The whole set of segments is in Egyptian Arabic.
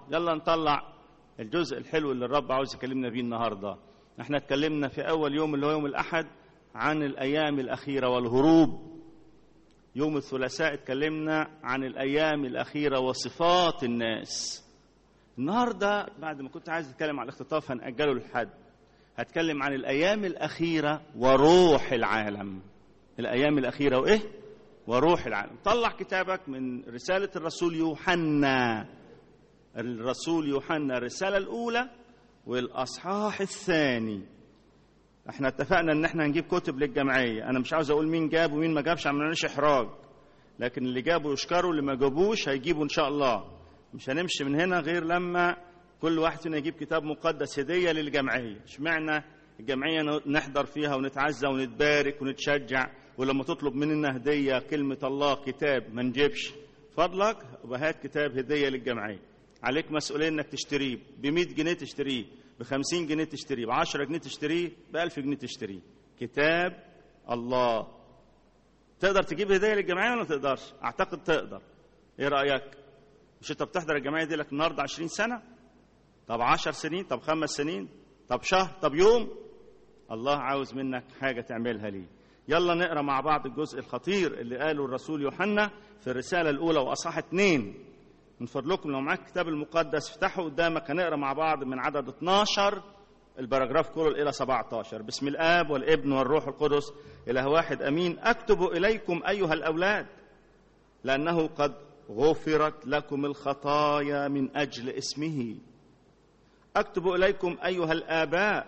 يلا نطلع الجزء الحلو اللي الرب عاوز يكلمنا بيه النهارده احنا اتكلمنا في اول يوم اللي هو يوم الاحد عن الايام الاخيره والهروب يوم الثلاثاء اتكلمنا عن الايام الاخيره وصفات الناس النهارده بعد ما كنت عايز اتكلم عن الاختطاف هنأجله للحد هتكلم عن الايام الاخيره وروح العالم الايام الاخيره وايه وروح العالم طلع كتابك من رساله الرسول يوحنا الرسول يوحنا الرساله الاولى والاصحاح الثاني احنا اتفقنا ان احنا هنجيب كتب للجمعيه انا مش عاوز اقول مين جاب ومين ما جابش عشان ما نعملش احراج لكن اللي جابوا يشكروا اللي ما جابوش هيجيبوا ان شاء الله مش هنمشي من هنا غير لما كل واحد فينا يجيب كتاب مقدس هديه للجمعيه اشمعنى الجمعيه نحضر فيها ونتعزى ونتبارك ونتشجع ولما تطلب مننا هديه كلمه الله كتاب ما نجيبش فضلك وهات كتاب هديه للجمعيه عليك مسؤوليه انك تشتريه ب 100 جنيه تشتريه ب 50 جنيه تشتريه ب 10 جنيه تشتريه ب 1000 جنيه تشتريه كتاب الله تقدر تجيب هديه للجمعيه ولا ما تقدرش اعتقد تقدر ايه رايك مش انت بتحضر الجمعيه دي لك النهارده 20 سنه طب 10 سنين طب خمس سنين طب شهر طب يوم الله عاوز منك حاجه تعملها ليه يلا نقرا مع بعض الجزء الخطير اللي قاله الرسول يوحنا في الرساله الاولى واصحاح اثنين من فضلكم لو معاك الكتاب المقدس افتحه قدامك هنقرا مع بعض من عدد 12 البراجراف كله الى 17 بسم الاب والابن والروح القدس اله واحد امين اكتب اليكم ايها الاولاد لانه قد غفرت لكم الخطايا من اجل اسمه اكتب اليكم ايها الاباء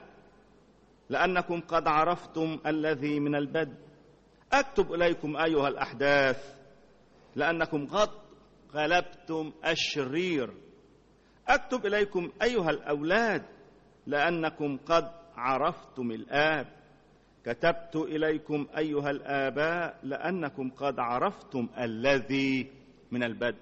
لانكم قد عرفتم الذي من البدء اكتب اليكم ايها الاحداث لانكم قد غلبتم الشرير اكتب اليكم ايها الاولاد لانكم قد عرفتم الاب كتبت اليكم ايها الاباء لانكم قد عرفتم الذي من البدء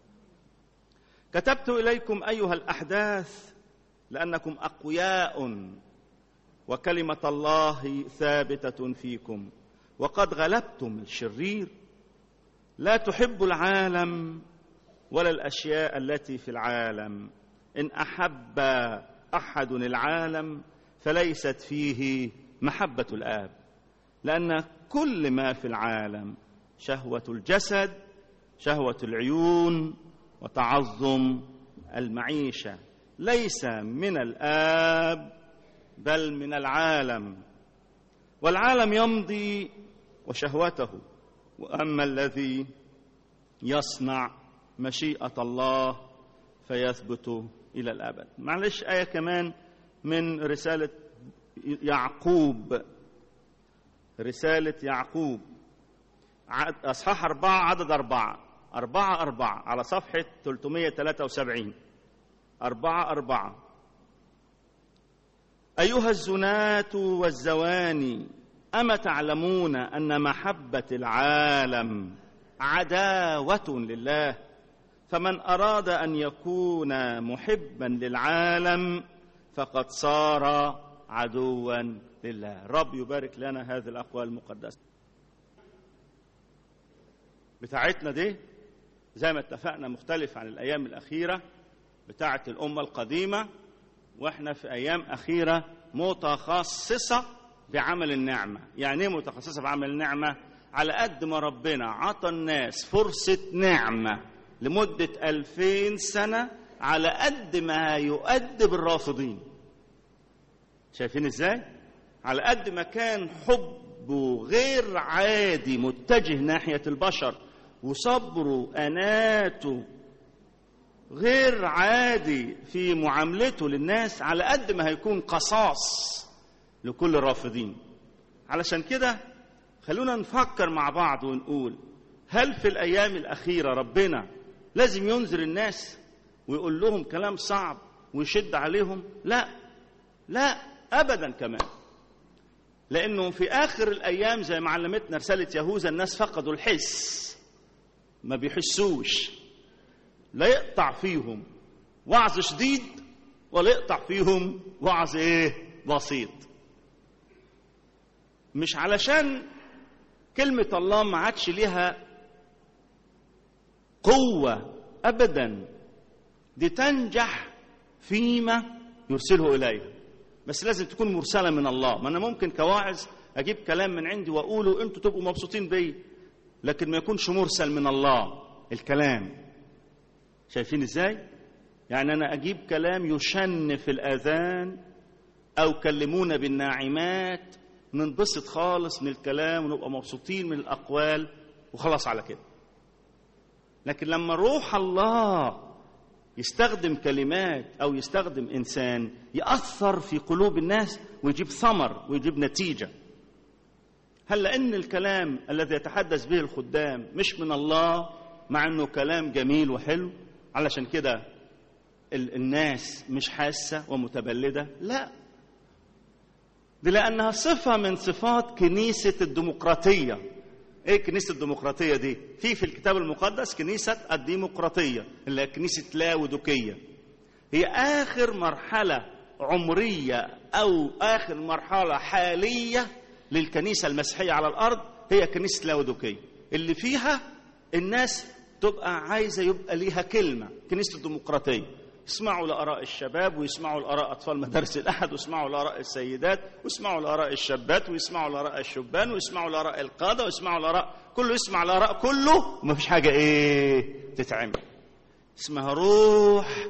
كتبت اليكم ايها الاحداث لانكم اقوياء وكلمه الله ثابته فيكم وقد غلبتم الشرير لا تحب العالم ولا الاشياء التي في العالم ان احب احد العالم فليست فيه محبه الاب لان كل ما في العالم شهوه الجسد شهوه العيون وتعظم المعيشه ليس من الاب بل من العالم والعالم يمضي وشهوته واما الذي يصنع مشيئه الله فيثبت الى الابد معلش ايه كمان من رساله يعقوب رساله يعقوب اصحاح اربعه عدد اربعه اربعه اربعه على صفحه 373 اربعه اربعه ايها الزناه والزواني اما تعلمون ان محبه العالم عداوه لله فمن اراد ان يكون محبا للعالم فقد صار عدوا لله رب يبارك لنا هذه الاقوال المقدسه بتاعتنا دي زي ما اتفقنا مختلف عن الايام الاخيره بتاعه الامه القديمه واحنا في ايام اخيره متخصصه بعمل النعمه يعني ايه متخصصه بعمل النعمه على قد ما ربنا عطى الناس فرصه نعمه لمده ألفين سنه على قد ما يؤدب الرافضين شايفين ازاي على قد ما كان حبه غير عادي متجه ناحيه البشر وصبره اناته غير عادي في معاملته للناس على قد ما هيكون قصاص لكل الرافضين علشان كده خلونا نفكر مع بعض ونقول هل في الايام الاخيره ربنا لازم ينذر الناس ويقول لهم كلام صعب ويشد عليهم لا لا ابدا كمان لانه في اخر الايام زي ما علمتنا رساله يهوذا الناس فقدوا الحس ما بيحسوش لا يقطع فيهم وعظ شديد ولا يقطع فيهم وعظ ايه بسيط مش علشان كلمة الله ما عادش ليها قوة أبدا دي تنجح فيما يرسله إليها بس لازم تكون مرسلة من الله ما أنا ممكن كواعظ أجيب كلام من عندي وأقوله أنتوا تبقوا مبسوطين بيه لكن ما يكونش مرسل من الله الكلام شايفين إزاي؟ يعني أنا أجيب كلام يشن في الآذان أو كلمونا بالناعمات ننبسط خالص من الكلام ونبقى مبسوطين من الأقوال وخلاص على كده لكن لما روح الله يستخدم كلمات أو يستخدم إنسان يأثر في قلوب الناس ويجيب ثمر ويجيب نتيجة هل لأن الكلام الذي يتحدث به الخدام مش من الله مع أنه كلام جميل وحلو علشان كده الناس مش حاسة ومتبلدة لا دي لأنها صفة من صفات كنيسة الديمقراطية ايه كنيسة الديمقراطية دي في في الكتاب المقدس كنيسة الديمقراطية اللي هي كنيسة لاودوكية هي آخر مرحلة عمرية أو آخر مرحلة حالية للكنيسة المسيحية على الأرض هي كنيسة لاودوكية اللي فيها الناس تبقى عايزة يبقى ليها كلمة كنيسة الديمقراطية يسمعوا لآراء الشباب ويسمعوا لآراء أطفال مدارس الأحد ويسمعوا لآراء السيدات ويسمعوا لآراء الشابات ويسمعوا لآراء الشبان ويسمعوا لآراء القادة ويسمعوا لآراء كله يسمع لآراء كله وما فيش حاجة إيه تتعمل اسمها روح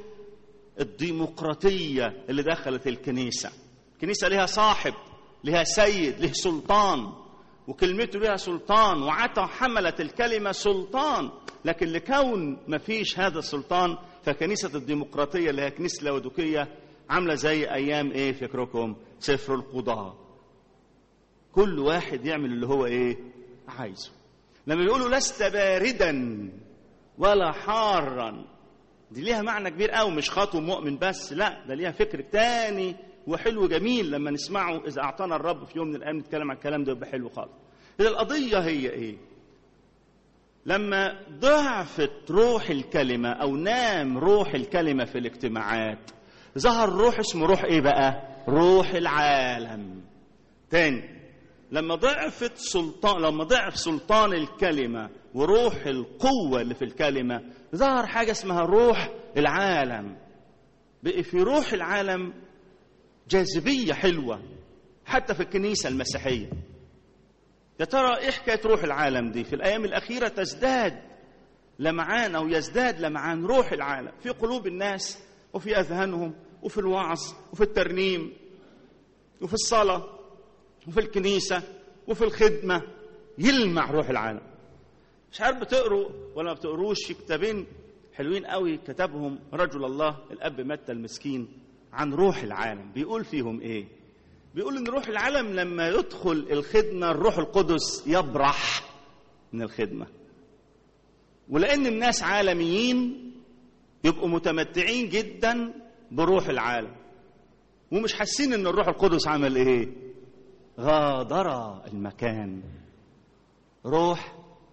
الديمقراطية اللي دخلت الكنيسة الكنيسة لها صاحب لها سيد له سلطان وكلمته لها سلطان وعطى حملة الكلمة سلطان لكن لكون ما فيش هذا السلطان فكنيسة الديمقراطية اللي هي كنيسة لاودوكية عاملة زي أيام إيه فكركم سفر القضاء كل واحد يعمل اللي هو إيه عايزه لما بيقولوا لست باردا ولا حارا دي ليها معنى كبير قوي مش خاطب مؤمن بس لا ده ليها فكر تاني وحلو جميل لما نسمعه اذا اعطانا الرب في يوم من الايام نتكلم عن الكلام ده يبقى حلو خالص اذا القضيه هي ايه لما ضعفت روح الكلمه او نام روح الكلمه في الاجتماعات ظهر روح اسمه روح ايه بقى روح العالم تاني لما ضعفت سلطان لما ضعف سلطان الكلمه وروح القوه اللي في الكلمه ظهر حاجه اسمها روح العالم بقي في روح العالم جاذبيه حلوه حتى في الكنيسه المسيحيه يا ترى ايه حكايه روح العالم دي في الايام الاخيره تزداد لمعان او يزداد لمعان روح العالم في قلوب الناس وفي اذهانهم وفي الوعظ وفي الترنيم وفي الصلاه وفي الكنيسه وفي الخدمه يلمع روح العالم مش عارف بتقروا ولا ما بتقروش في كتابين حلوين قوي كتبهم رجل الله الاب متى المسكين عن روح العالم بيقول فيهم ايه بيقول ان روح العالم لما يدخل الخدمه الروح القدس يبرح من الخدمه ولان الناس عالميين يبقوا متمتعين جدا بروح العالم ومش حاسين ان الروح القدس عمل ايه غادر المكان روح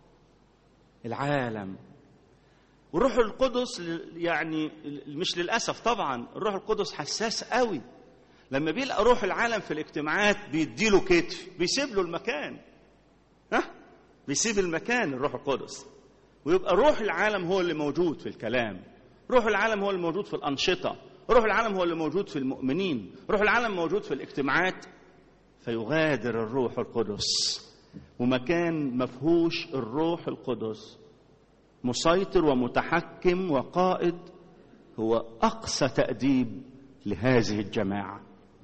العالم والروح القدس يعني مش للاسف طبعا الروح القدس حساس قوي لما بيلقى روح العالم في الاجتماعات بيديله كتف بيسيب له المكان ها بيسيب المكان الروح القدس ويبقى روح العالم هو اللي موجود في الكلام روح العالم هو اللي موجود في الأنشطة روح العالم هو اللي موجود في المؤمنين روح العالم موجود في الاجتماعات فيغادر الروح القدس ومكان مفهوش الروح القدس مسيطر ومتحكم وقائد هو أقصى تأديب لهذه الجماعة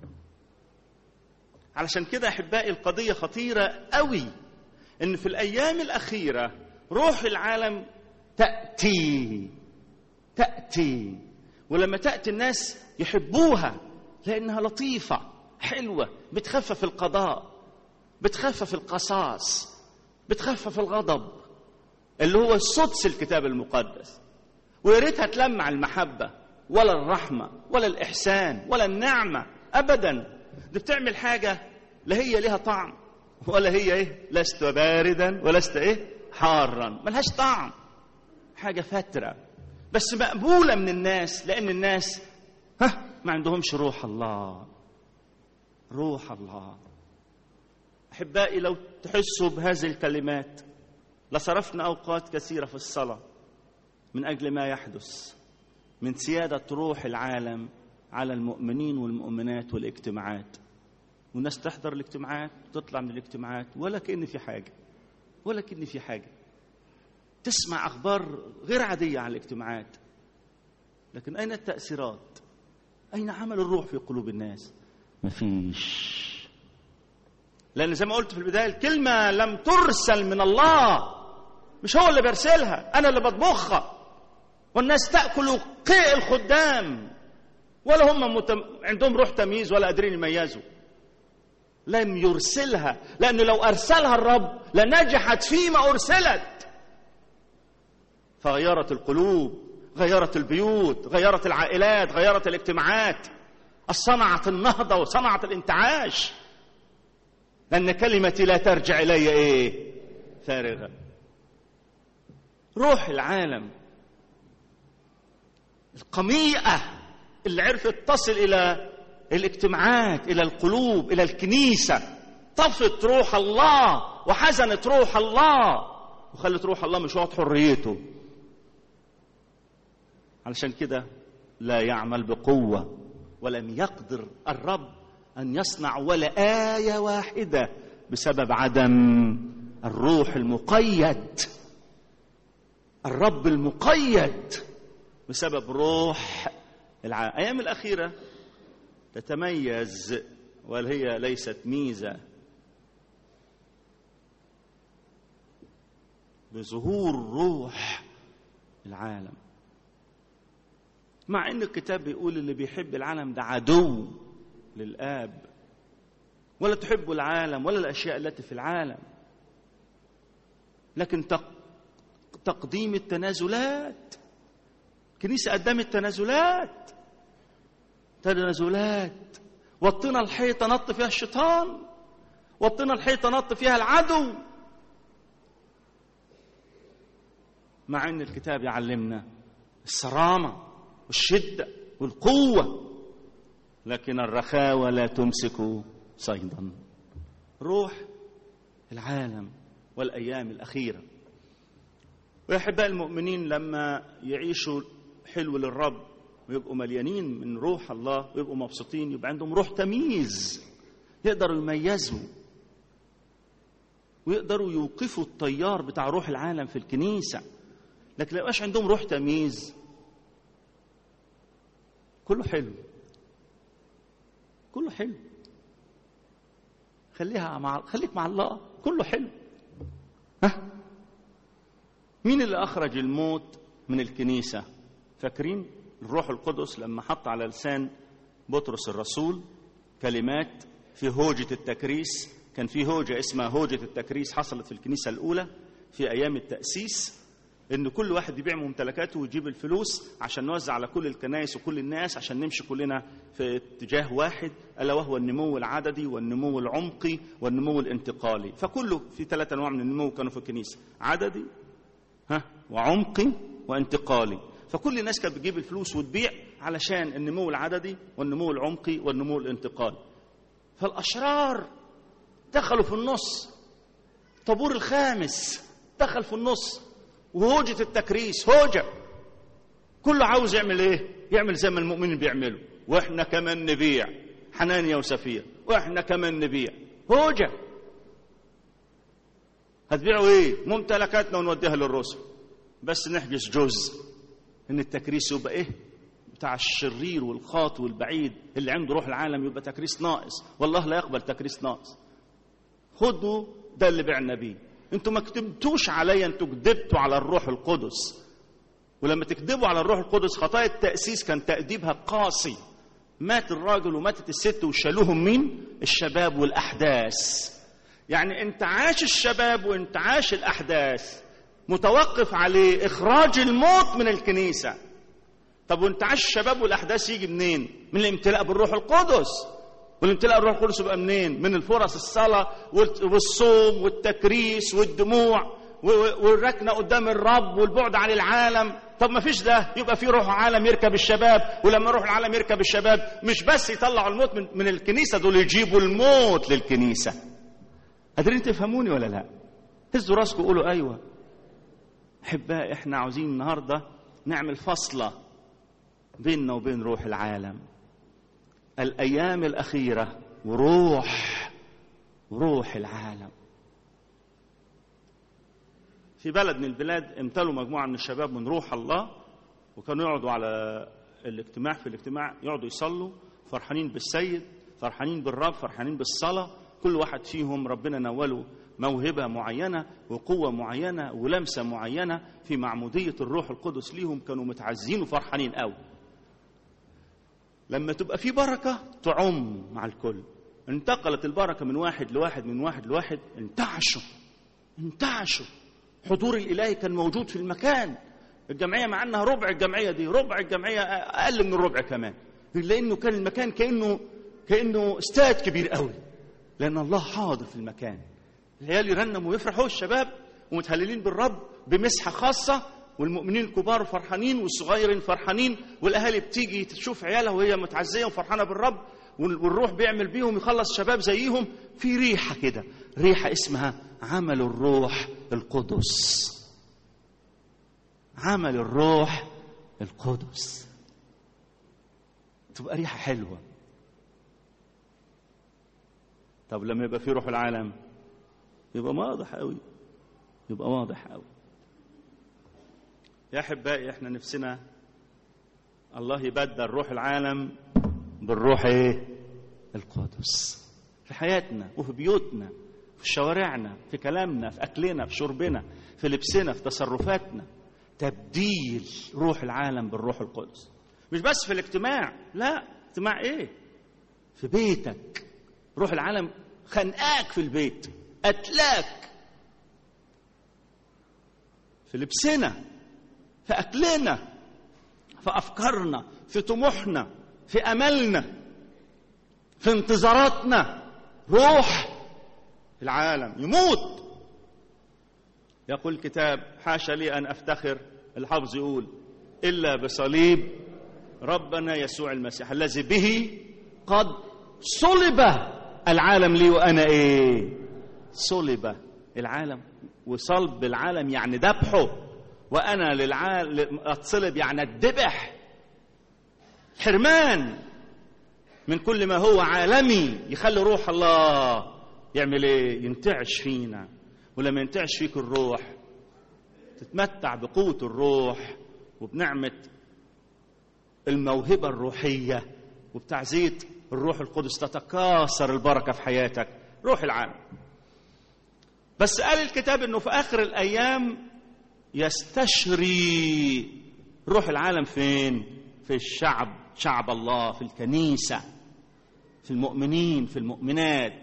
علشان كده أحبائي القضية خطيرة قوي إن في الأيام الأخيرة روح العالم تأتي تأتي ولما تأتي الناس يحبوها لأنها لطيفة حلوة بتخفف القضاء بتخفف القصاص بتخفف الغضب اللي هو سدس الكتاب المقدس ويا ريتها تلمع المحبة ولا الرحمة ولا الإحسان ولا النعمة أبدا دي بتعمل حاجة لا هي لها طعم ولا هي إيه لست باردا ولست إيه حارا ملهاش طعم حاجة فترة بس مقبولة من الناس لأن الناس ها ما عندهمش روح الله روح الله أحبائي لو تحسوا بهذه لصرفنا أوقات كثيرة في الصلاة من أجل ما يحدث من سيادة روح العالم على المؤمنين والمؤمنات والاجتماعات والناس تحضر الاجتماعات وتطلع من الاجتماعات ولا كأن في حاجة ولا كأن في حاجة تسمع أخبار غير عادية عن الاجتماعات لكن أين التأثيرات أين عمل الروح في قلوب الناس مفيش لأن زي ما قلت في البداية الكلمة لم ترسل من الله مش هو اللي بيرسلها أنا اللي بطبخها والناس تأكل قيء الخدام ولا هم متم... عندهم روح تمييز ولا قادرين يميزوا لم يرسلها لأنه لو أرسلها الرب لنجحت فيما أرسلت فغيرت القلوب غيرت البيوت غيرت العائلات غيرت الاجتماعات صنعت النهضة وصنعت الانتعاش لأن كلمتي لا ترجع إلي إيه فارغة روح العالم القميئة اللي عرفت تصل إلى الاجتماعات إلى القلوب إلى الكنيسة طفت روح الله وحزنت روح الله وخلت روح الله مش واخد حريته علشان كده لا يعمل بقوة ولم يقدر الرب أن يصنع ولا آية واحدة بسبب عدم الروح المقيد الرب المقيد بسبب روح الأيام الأخيرة تتميز وهي ليست ميزة بظهور روح العالم مع ان الكتاب بيقول اللي بيحب العالم ده عدو للاب ولا تحب العالم ولا الاشياء التي في العالم لكن تقديم التنازلات كنيسه قدمت تنازلات تنازلات وطينا الحيطه نط فيها الشيطان وطينا الحيطه نط فيها العدو مع ان الكتاب يعلمنا الصرامه والشدة والقوة لكن الرخاوة لا تمسك صيدا روح العالم والأيام الأخيرة ويحباء المؤمنين لما يعيشوا حلو للرب ويبقوا مليانين من روح الله ويبقوا مبسوطين يبقى عندهم روح تمييز يقدروا يميزوا ويقدروا يوقفوا التيار بتاع روح العالم في الكنيسة لكن لو يبقاش عندهم روح تمييز كله حلو كله حلو خليها مع خليك مع الله كله حلو ها مين اللي اخرج الموت من الكنيسه فاكرين الروح القدس لما حط على لسان بطرس الرسول كلمات في هوجة التكريس كان في هوجة اسمها هوجة التكريس حصلت في الكنيسة الأولى في أيام التأسيس ان كل واحد يبيع ممتلكاته ويجيب الفلوس عشان نوزع على كل الكنائس وكل الناس عشان نمشي كلنا في اتجاه واحد الا وهو النمو العددي والنمو العمقي والنمو الانتقالي فكله في ثلاث انواع من النمو كانوا في الكنيسه عددي ها وعمقي وانتقالي فكل الناس كانت بتجيب الفلوس وتبيع علشان النمو العددي والنمو العمقي والنمو الانتقالي فالاشرار دخلوا في النص طابور الخامس دخل في النص وهوجة التكريس هوجة كله عاوز يعمل ايه يعمل زي ما المؤمنين بيعملوا واحنا كمان نبيع حنانيا وسفير واحنا كمان نبيع هوجة هتبيعوا ايه ممتلكاتنا ونوديها للرسل بس نحجز جزء ان التكريس يبقى ايه بتاع الشرير والخاطئ والبعيد اللي عنده روح العالم يبقى تكريس ناقص والله لا يقبل تكريس ناقص خدوا ده اللي بعنا بيه انتوا ما كتبتوش عليا انتوا كذبتوا على الروح القدس ولما تكذبوا على الروح القدس خطايا التأسيس كان تأديبها قاسي مات الراجل وماتت الست وشالوهم مين الشباب والأحداث يعني انتعاش الشباب وانتعاش الأحداث متوقف عليه إخراج الموت من الكنيسة طب وانتعاش الشباب والأحداث يجي منين من الامتلاء بالروح القدس والامتلاء الروح القدس يبقى منين؟ من الفرص الصلاة والصوم والتكريس والدموع والركنة قدام الرب والبعد عن العالم طب ما فيش ده يبقى في روح عالم يركب الشباب ولما روح العالم يركب الشباب مش بس يطلعوا الموت من, من الكنيسة دول يجيبوا الموت للكنيسة قادرين تفهموني ولا لا هزوا راسكم قولوا ايوه احبائي احنا عاوزين النهارده نعمل فصله بيننا وبين روح العالم الايام الاخيره وروح روح العالم في بلد من البلاد امتلوا مجموعه من الشباب من روح الله وكانوا يقعدوا على الاجتماع في الاجتماع يقعدوا يصلوا فرحانين بالسيد فرحانين بالرب فرحانين بالصلاه كل واحد فيهم ربنا نوله موهبه معينه وقوه معينه ولمسه معينه في معموديه الروح القدس ليهم كانوا متعزين وفرحانين قوي لما تبقى في بركه تعم مع الكل انتقلت البركه من واحد لواحد من واحد لواحد انتعشوا انتعشوا حضور الالهي كان موجود في المكان الجمعيه مع انها ربع الجمعيه دي ربع الجمعيه اقل من الربع كمان لانه كان المكان كانه كانه استاد كبير قوي لان الله حاضر في المكان العيال يرنموا ويفرحوا الشباب ومتهللين بالرب بمسحه خاصه والمؤمنين الكبار فرحانين والصغيرين فرحانين والاهالي بتيجي تشوف عيالها وهي متعزيه وفرحانه بالرب والروح بيعمل بيهم يخلص شباب زيهم في ريحه كده ريحه اسمها عمل الروح القدس عمل الروح القدس تبقى ريحه حلوه طب لما يبقى في روح العالم يبقى واضح قوي يبقى واضح قوي يا احبائي احنا نفسنا الله يبدل روح العالم بالروح ايه القدس في حياتنا وفي بيوتنا في شوارعنا في كلامنا في اكلنا في شربنا في لبسنا في تصرفاتنا تبديل روح العالم بالروح القدس مش بس في الاجتماع لا اجتماع ايه في بيتك روح العالم خنقاك في البيت قتلاك في لبسنا في اكلنا في افكارنا في طموحنا في املنا في انتظاراتنا روح العالم يموت يقول الكتاب حاشا لي ان افتخر الحافظ يقول الا بصليب ربنا يسوع المسيح الذي به قد صلب العالم لي وانا ايه صلب العالم وصلب العالم يعني ذبحه وانا للعالم اتصلب يعني الذبح حرمان من كل ما هو عالمي يخلي روح الله يعمل ايه ينتعش فينا ولما ينتعش فيك الروح تتمتع بقوة الروح وبنعمة الموهبة الروحية وبتعزية الروح القدس تتكاثر البركة في حياتك روح العالم بس قال الكتاب انه في اخر الايام يستشري روح العالم فين في الشعب شعب الله في الكنيسة في المؤمنين في المؤمنات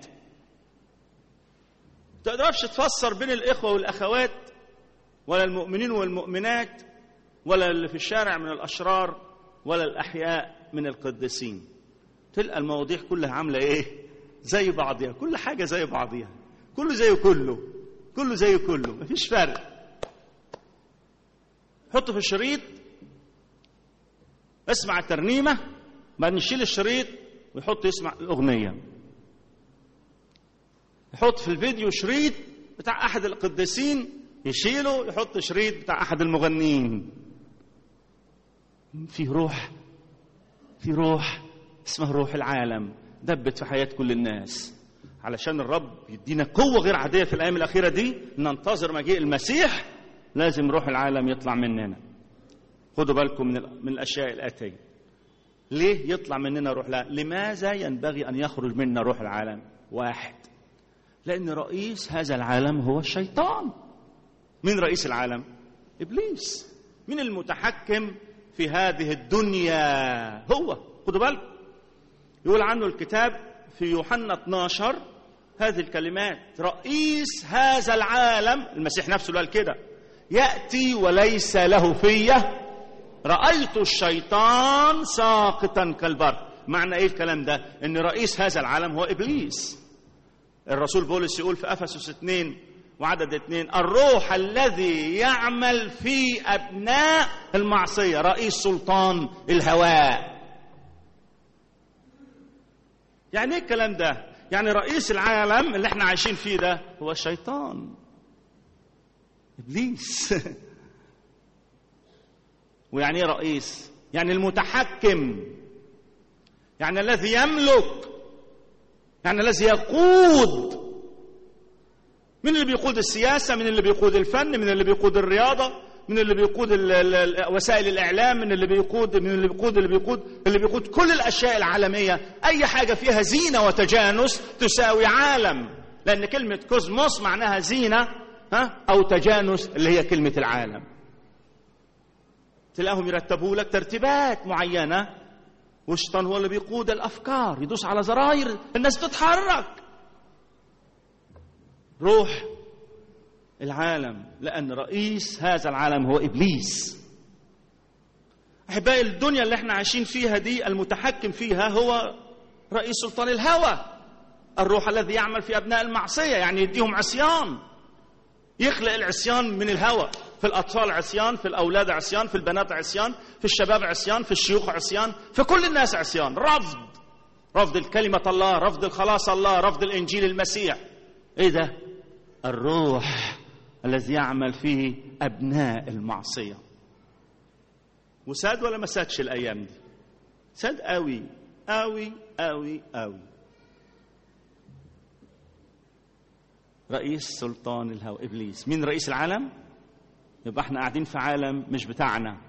تقدرش تفسر بين الإخوة والأخوات ولا المؤمنين والمؤمنات ولا اللي في الشارع من الأشرار ولا الأحياء من القديسين تلقى المواضيع كلها عاملة إيه زي بعضها كل حاجة زي بعضها كله زي كله كله زي كله مفيش فرق حطه في الشريط اسمع الترنيمة بعدين يشيل الشريط ويحط يسمع الأغنية يحط في الفيديو شريط بتاع أحد القديسين يشيله يحط شريط بتاع أحد المغنيين في روح في روح اسمها روح العالم دبت في حياة كل الناس علشان الرب يدينا قوة غير عادية في الأيام الأخيرة دي ننتظر مجيء المسيح لازم روح العالم يطلع مننا خدوا بالكم من, من الأشياء الآتية ليه يطلع مننا روح العالم لماذا ينبغي أن يخرج منا روح العالم واحد لأن رئيس هذا العالم هو الشيطان من رئيس العالم إبليس من المتحكم في هذه الدنيا هو خدوا بالكم يقول عنه الكتاب في يوحنا 12 هذه الكلمات رئيس هذا العالم المسيح نفسه قال كده يأتي وليس له فيه رأيت الشيطان ساقطا كالبر معنى ايه الكلام ده ان رئيس هذا العالم هو ابليس الرسول بولس يقول في افسس 2 وعدد اثنين الروح الذي يعمل في ابناء المعصيه رئيس سلطان الهواء يعني ايه الكلام ده يعني رئيس العالم اللي احنا عايشين فيه ده هو الشيطان ابليس ويعني ايه رئيس يعني المتحكم يعني الذي يملك يعني الذي يقود من اللي بيقود السياسة من اللي بيقود الفن من اللي بيقود الرياضة من اللي بيقود ال- ال- ال- وسائل الإعلام من اللي بيقود من اللي بيقود اللي بيقود اللي بيقود كل الأشياء العالمية أي حاجة فيها زينة وتجانس تساوي عالم لأن كلمة كوزموس معناها زينة ها أو تجانس اللي هي كلمة العالم تلاقيهم يرتبوا لك ترتيبات معينة والشيطان هو اللي بيقود الأفكار يدوس على زراير الناس تتحرك روح العالم لأن رئيس هذا العالم هو إبليس أحبائي الدنيا اللي احنا عايشين فيها دي المتحكم فيها هو رئيس سلطان الهوى الروح الذي يعمل في أبناء المعصية يعني يديهم عصيان يخلق العصيان من الهوى في الأطفال عصيان في الأولاد عصيان في البنات عصيان في الشباب عصيان في الشيوخ عصيان في كل الناس عصيان رفض رفض الكلمة الله رفض الخلاص الله رفض الإنجيل المسيح إيه ده الروح الذي يعمل فيه أبناء المعصية وساد ولا ما سادش الأيام دي ساد قوي قوي قوي قوي رئيس سلطان الهوى إبليس مين رئيس العالم يبقى احنا قاعدين في عالم مش بتاعنا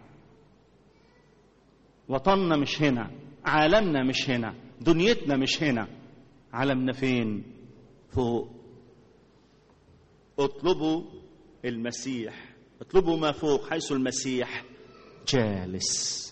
وطننا مش هنا عالمنا مش هنا دنيتنا مش هنا عالمنا فين فوق اطلبوا المسيح اطلبوا ما فوق حيث المسيح جالس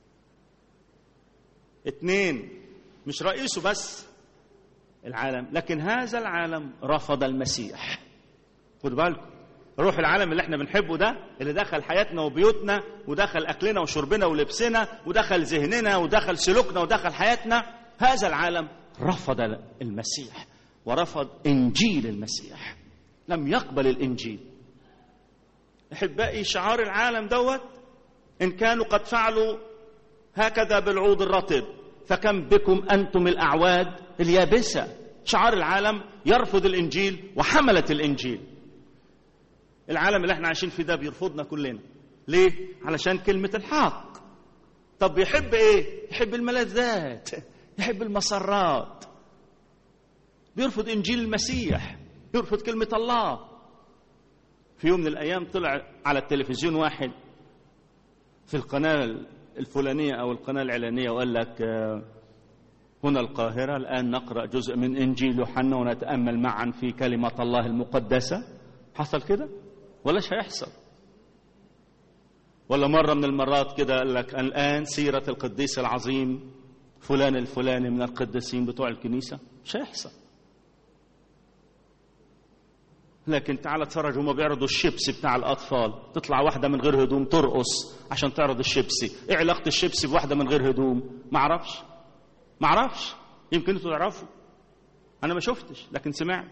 اتنين مش رئيسه بس العالم لكن هذا العالم رفض المسيح خدوا بالكم روح العالم اللي احنا بنحبه ده اللي دخل حياتنا وبيوتنا ودخل اكلنا وشربنا ولبسنا ودخل ذهننا ودخل سلوكنا ودخل حياتنا هذا العالم رفض المسيح ورفض انجيل المسيح لم يقبل الانجيل احبائي شعار العالم دوت ان كانوا قد فعلوا هكذا بالعود الرطب فكم بكم انتم الاعواد اليابسه شعار العالم يرفض الانجيل وحمله الانجيل العالم اللي احنا عايشين فيه ده بيرفضنا كلنا ليه علشان كلمه الحق طب يحب ايه يحب الملذات يحب المسرات بيرفض انجيل المسيح يرفض كلمه الله في يوم من الايام طلع على التلفزيون واحد في القناه الفلانيه او القناه العلانيه وقال لك آه، هنا القاهره الان نقرا جزء من انجيل يوحنا ونتامل معا في كلمه الله المقدسه حصل كده ولاش هيحصل ولا مره من المرات كده قال لك الان سيره القديس العظيم فلان الفلاني من القديسين بتوع الكنيسه مش هيحصل لكن تعال اتفرج هما بيعرضوا الشيبسي بتاع الاطفال تطلع واحده من غير هدوم ترقص عشان تعرض الشيبسي ايه علاقه الشيبسي بواحده من غير هدوم ما اعرفش ما اعرفش يمكن انتوا تعرفوا انا ما شفتش لكن سمعت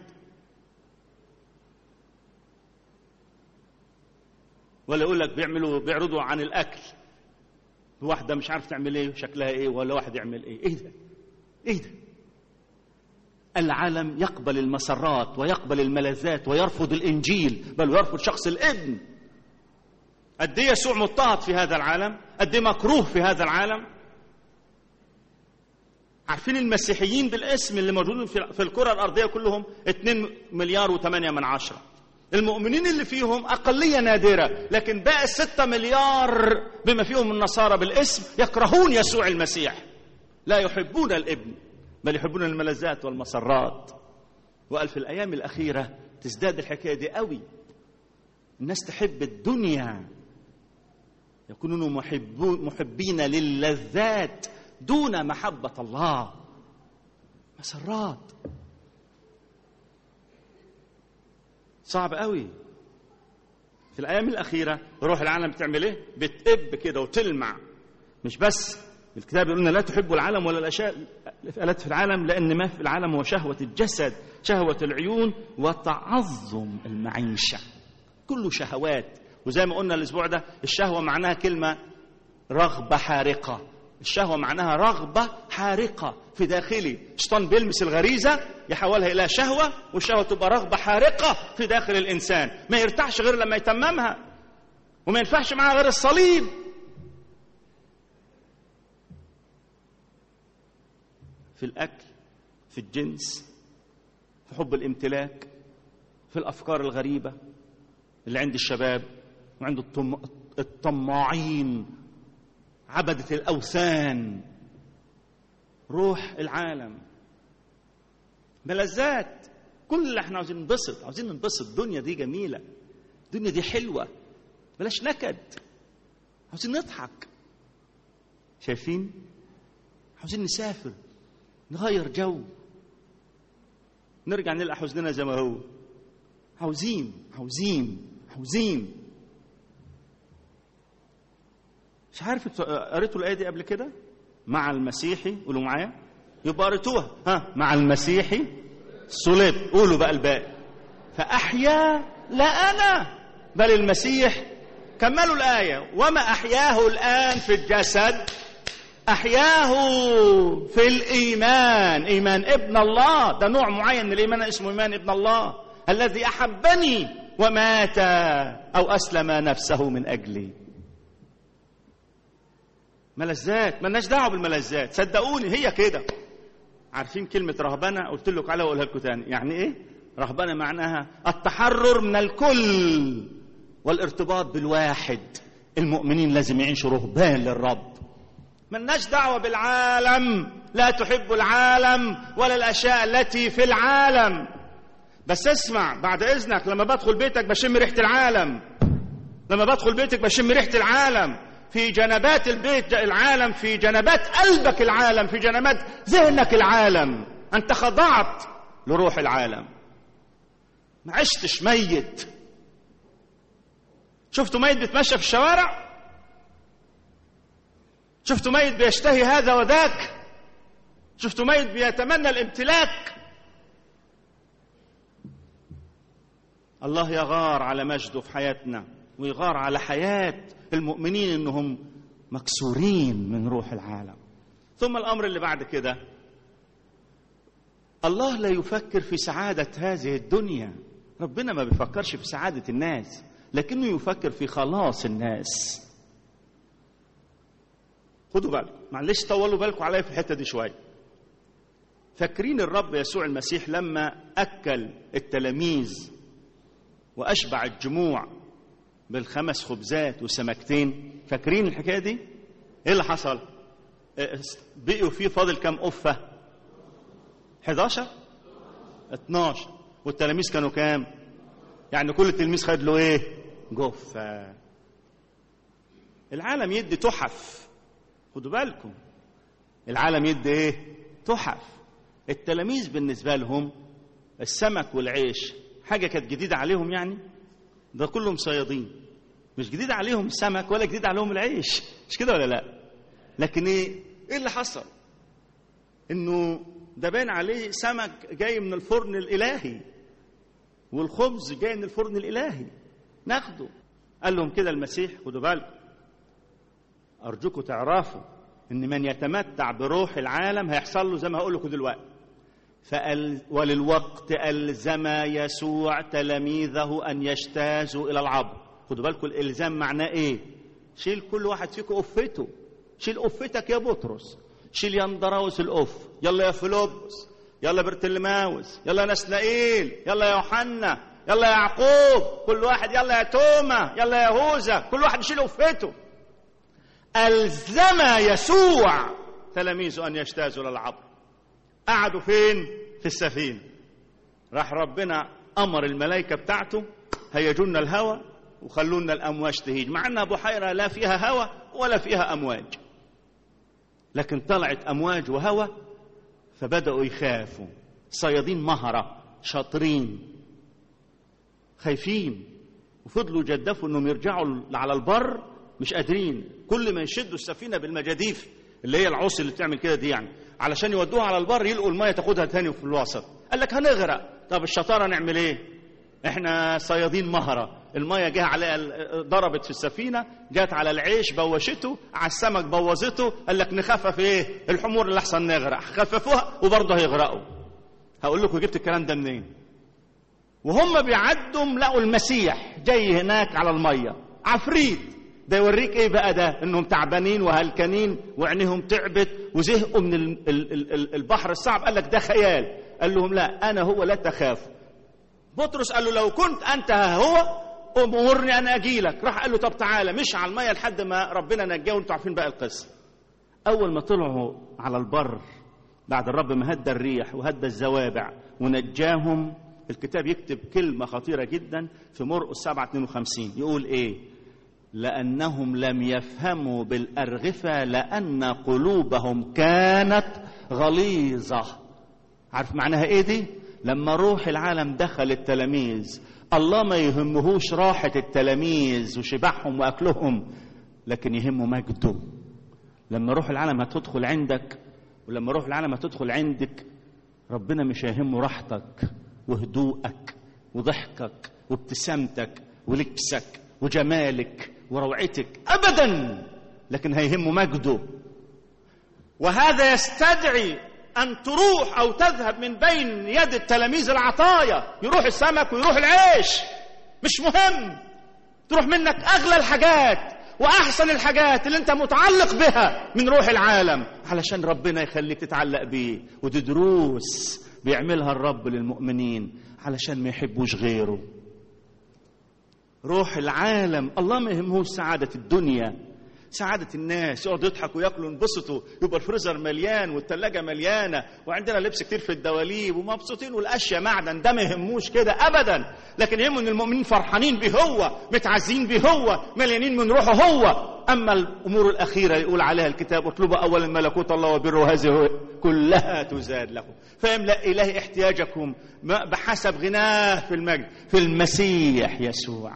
ولا يقول لك بيعملوا بيعرضوا عن الاكل واحده مش عارف تعمل ايه شكلها ايه ولا واحد يعمل ايه ايه ده ايه ده العالم يقبل المسرات ويقبل الملذات ويرفض الانجيل بل ويرفض شخص الابن قد ايه يسوع مضطهد في هذا العالم قد ايه مكروه في هذا العالم عارفين المسيحيين بالاسم اللي موجودين في في الكره الارضيه كلهم 2 مليار و8 من عشرة المؤمنين اللي فيهم أقلية نادرة لكن باقي الستة مليار بما فيهم النصارى بالاسم يكرهون يسوع المسيح لا يحبون الابن بل يحبون الملذات والمسرات وقال في الأيام الأخيرة تزداد الحكاية دي قوي الناس تحب الدنيا يكونون محبون محبين للذات دون محبة الله مسرات صعب قوي في الأيام الأخيرة روح العالم بتعمل إيه؟ بتقب كده وتلمع مش بس الكتاب يقول لنا لا تحبوا العالم ولا الاشياء الات في العالم لان ما في العالم هو شهوه الجسد شهوه العيون وتعظم المعيشه كله شهوات وزي ما قلنا الاسبوع ده الشهوه معناها كلمه رغبه حارقه الشهوه معناها رغبه حارقه في داخلي الشيطان بيلمس الغريزه يحولها الى شهوه والشهوه تبقى رغبه حارقه في داخل الانسان ما يرتاحش غير لما يتممها وما ينفعش معاه غير الصليب في الأكل في الجنس في حب الامتلاك في الأفكار الغريبة اللي عند الشباب وعند الطم... الطماعين عبدة الأوثان روح العالم ملذات كل اللي احنا عاوزين ننبسط عاوزين ننبسط الدنيا دي جميلة الدنيا دي حلوة بلاش نكد عاوزين نضحك شايفين عاوزين نسافر نغير جو نرجع نلقى حزننا زي ما هو عاوزين عاوزين عاوزين مش عارف قريتوا الآية دي قبل كده مع المسيحي قولوا معايا يبقى قريتوها ها مع المسيحي صلب قولوا بقى الباقي فأحيا لا أنا بل المسيح كملوا الآية وما أحياه الآن في الجسد أحياه في الإيمان إيمان ابن الله ده نوع معين من الإيمان اسمه إيمان ابن الله الذي أحبني ومات أو أسلم نفسه من أجلي ملذات ملناش دعوة بالملذات صدقوني هي كده عارفين كلمة رهبنة قلت لكم عليها وأقولها لكم تاني يعني إيه رهبنة معناها التحرر من الكل والارتباط بالواحد المؤمنين لازم يعيشوا رهبان للرب ملناش دعوة بالعالم لا تحب العالم ولا الأشياء التي في العالم بس اسمع بعد إذنك لما بدخل بيتك بشم ريحة العالم لما بدخل بيتك بشم ريحة العالم في جنبات البيت العالم في جنبات قلبك العالم في جنبات ذهنك العالم أنت خضعت لروح العالم ما عشتش ميت شفتوا ميت بيتمشى في الشوارع شفتوا ميت بيشتهي هذا وذاك شفتوا ميت بيتمنى الامتلاك الله يغار على مجده في حياتنا ويغار على حياة المؤمنين انهم مكسورين من روح العالم ثم الامر اللي بعد كده الله لا يفكر في سعادة هذه الدنيا ربنا ما بيفكرش في سعادة الناس لكنه يفكر في خلاص الناس خدوا بالكم معلش طولوا بالكم عليا في الحته دي شويه فاكرين الرب يسوع المسيح لما اكل التلاميذ واشبع الجموع بالخمس خبزات وسمكتين فاكرين الحكايه دي ايه اللي حصل بقوا فيه فاضل كام قفه 11 12 والتلاميذ كانوا كام يعني كل تلميذ خد له ايه جفه العالم يدي تحف خدوا بالكم العالم يدي ايه تحف التلاميذ بالنسبه لهم السمك والعيش حاجه كانت جديده عليهم يعني ده كلهم صيادين مش جديد عليهم السمك ولا جديد عليهم العيش مش كده ولا لا لكن ايه ايه اللي حصل انه ده باين عليه سمك جاي من الفرن الالهي والخبز جاي من الفرن الالهي ناخده قال لهم كده المسيح خدوا بالكم أرجوكم تعرفوا إن من يتمتع بروح العالم هيحصل له زي ما هقول لكم دلوقتي فأل وللوقت ألزم يسوع تلاميذه أن يجتازوا إلى العبر خدوا بالكم الإلزام معناه إيه شيل كل واحد فيكم قفته شيل قفتك يا بطرس شيل يا اندراوس القف يلا يا فيلبس يلا برتلماوس يلا يا نسنائيل يلا يا يوحنا يلا يا يعقوب كل واحد يلا يا توما يلا يا يهوذا كل واحد يشيل قفته ألزم يسوع تلاميذه أن يجتازوا للعبر قعدوا فين؟ في السفينة راح ربنا أمر الملائكة بتاعته هيجونا الهوى وخلونا الأمواج تهيج مع أنها بحيرة لا فيها هوى ولا فيها أمواج لكن طلعت أمواج وهوى فبدأوا يخافوا صيادين مهرة شاطرين خايفين وفضلوا جدفوا انهم يرجعوا على البر مش قادرين كل ما يشدوا السفينه بالمجاديف اللي هي العصي اللي بتعمل كده دي يعني علشان يودوها على البر يلقوا الميه تاخدها تاني في الوسط قال لك هنغرق طب الشطاره نعمل ايه احنا صيادين مهره الميه جه عليها ضربت في السفينه جت على العيش بوشته على السمك بوظته قال لك نخفف ايه الحمور اللي احسن نغرق خففوها وبرضه هيغرقوا هقول لكم جبت الكلام ده منين وهم بيعدوا لقوا المسيح جاي هناك على الميه عفريت ده يوريك ايه بقى ده انهم تعبانين وهلكانين وعينيهم تعبت وزهقوا من ال- ال- ال- ال- البحر الصعب قال لك ده خيال قال لهم لا انا هو لا تخافوا بطرس قال له لو كنت انت ها هو امرني انا اجي لك راح قال له طب تعالى مش على الميه لحد ما ربنا نجاه وانتوا عارفين بقى القصه اول ما طلعوا على البر بعد الرب ما هدى الريح وهدى الزوابع ونجاهم الكتاب يكتب كلمه خطيره جدا في مرقس 7 52 يقول ايه لانهم لم يفهموا بالارغفه لان قلوبهم كانت غليظه عارف معناها ايه دي لما روح العالم دخل التلاميذ الله ما يهمهوش راحة التلاميذ وشبعهم وأكلهم لكن يهمه مجده لما روح العالم هتدخل عندك ولما روح العالم هتدخل عندك ربنا مش هيهمه راحتك وهدوءك وضحكك وابتسامتك ولبسك وجمالك وروعتك أبدا لكن هيهمه مجده وهذا يستدعي أن تروح أو تذهب من بين يد التلاميذ العطايا يروح السمك ويروح العيش مش مهم تروح منك أغلى الحاجات وأحسن الحاجات اللي أنت متعلق بها من روح العالم علشان ربنا يخليك تتعلق بيه ودي دروس بيعملها الرب للمؤمنين علشان ما يحبوش غيره روح العالم الله ما يهمهوش سعادة الدنيا سعادة الناس يقعدوا يضحكوا وياكلوا وينبسطوا يبقى الفريزر مليان والثلاجة مليانة وعندنا لبس كتير في الدواليب ومبسوطين والأشياء معدن ده ما يهموش كده أبدا لكن يهمه إن المؤمنين فرحانين بيه هو متعزين بيه هو مليانين من روحه هو أما الأمور الأخيرة يقول عليها الكتاب اطلبوا أولا ملكوت الله وبره هذه كلها تزاد لكم فيملأ إلهي احتياجكم بحسب غناه في المجد في المسيح يسوع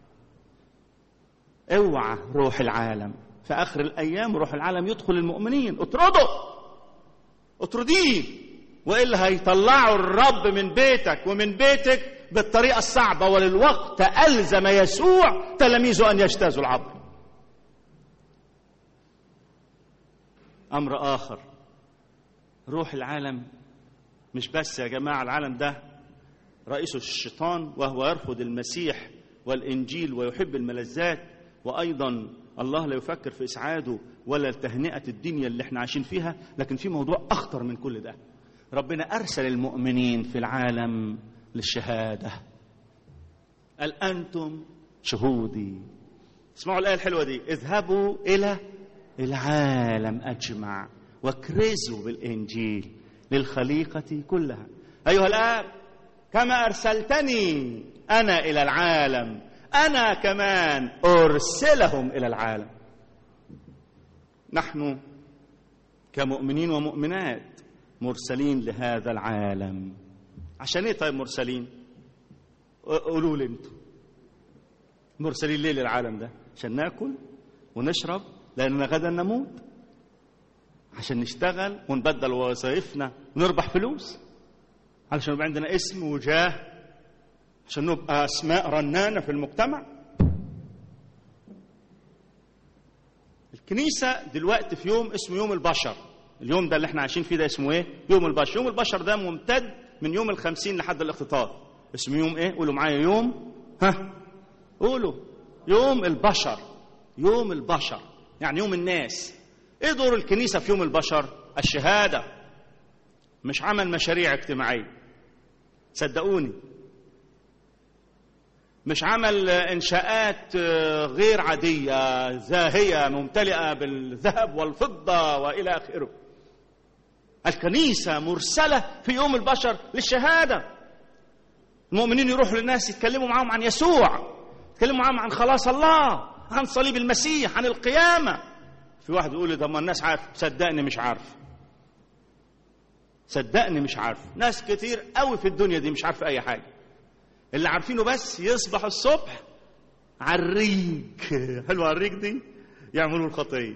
اوعى روح العالم في اخر الايام روح العالم يدخل المؤمنين اطرده اطرديه والا هيطلعوا الرب من بيتك ومن بيتك بالطريقه الصعبه وللوقت الزم يسوع تلاميذه ان يجتازوا العبر امر اخر روح العالم مش بس يا جماعه العالم ده رئيسه الشيطان وهو يرفض المسيح والانجيل ويحب الملذات وايضا الله لا يفكر في اسعاده ولا تهنئه الدنيا اللي احنا عايشين فيها لكن في موضوع اخطر من كل ده ربنا ارسل المؤمنين في العالم للشهاده قال انتم شهودي اسمعوا الايه الحلوه دي اذهبوا الى العالم اجمع واكرزوا بالانجيل للخليقه كلها ايها الاب كما ارسلتني انا الى العالم انا كمان ارسلهم الى العالم نحن كمؤمنين ومؤمنات مرسلين لهذا العالم عشان ايه طيب مرسلين قولوا لي انتوا مرسلين ليه للعالم ده عشان ناكل ونشرب لاننا غدا نموت عشان نشتغل ونبدل وظائفنا ونربح فلوس علشان يبقى عندنا اسم وجاه عشان نبقى اسماء رنانه في المجتمع الكنيسه دلوقتي في يوم اسمه يوم البشر اليوم ده اللي احنا عايشين فيه ده اسمه ايه يوم البشر يوم البشر ده ممتد من يوم الخمسين لحد الاختطاف اسمه يوم ايه قولوا معايا يوم ها قولوا يوم البشر يوم البشر يعني يوم الناس ايه دور الكنيسه في يوم البشر الشهاده مش عمل مشاريع اجتماعيه صدقوني مش عمل انشاءات غير عاديه زاهيه ممتلئه بالذهب والفضه والى اخره الكنيسه مرسله في يوم البشر للشهاده المؤمنين يروحوا للناس يتكلموا معاهم عن يسوع يتكلموا معاهم عن خلاص الله عن صليب المسيح عن القيامه في واحد يقول لي طب ما الناس عارف صدقني مش عارف صدقني مش عارف ناس كتير قوي في الدنيا دي مش عارفه اي حاجه اللي عارفينه بس يصبح الصبح عالريق حلوه عالريق دي يعملوا الخطيه